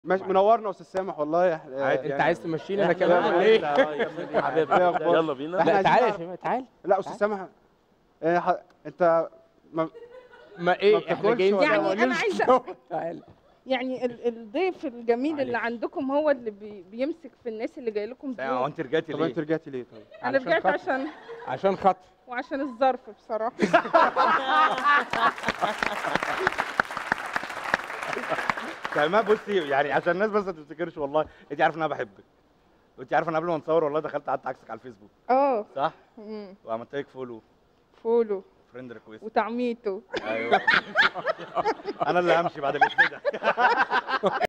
ماشي منورنا يا استاذ سامح والله إح- عادي يعني- انت عايز تمشيني انا إحنا كمان بقى- ولا ايه؟ يا حبيبي إيه أخبارك؟ يلا بينا إحنا لا عايزين تعالى يا نعرف- شباب تعالى لا استاذ سامح آه، ح- انت ما ما ما ايه احنا بتاكلش جايين ولا يعني ولا أنا عايزة- تعالى يعني ال- الضيف الجميل اللي معلش. عندكم هو اللي بي بيمسك في الناس اللي جاي لكم هو ضيوف انت رجعتي طب ليه؟ انت رجعتي ليه طيب؟ انا علشان رجعت خاطر. عشان عشان خاطر وعشان الظرف بصراحه شيماء بصي يعني عشان الناس بس ما تفتكرش والله انت عارفه ان انا بحبك وانت عارفه ان قبل ما نصور والله دخلت قعدت عكسك على الفيسبوك اه صح؟ مم. وعملت لك فولو فولو فريند ريكويست وتعميته ايوه انا اللي همشي بعد الاسم ده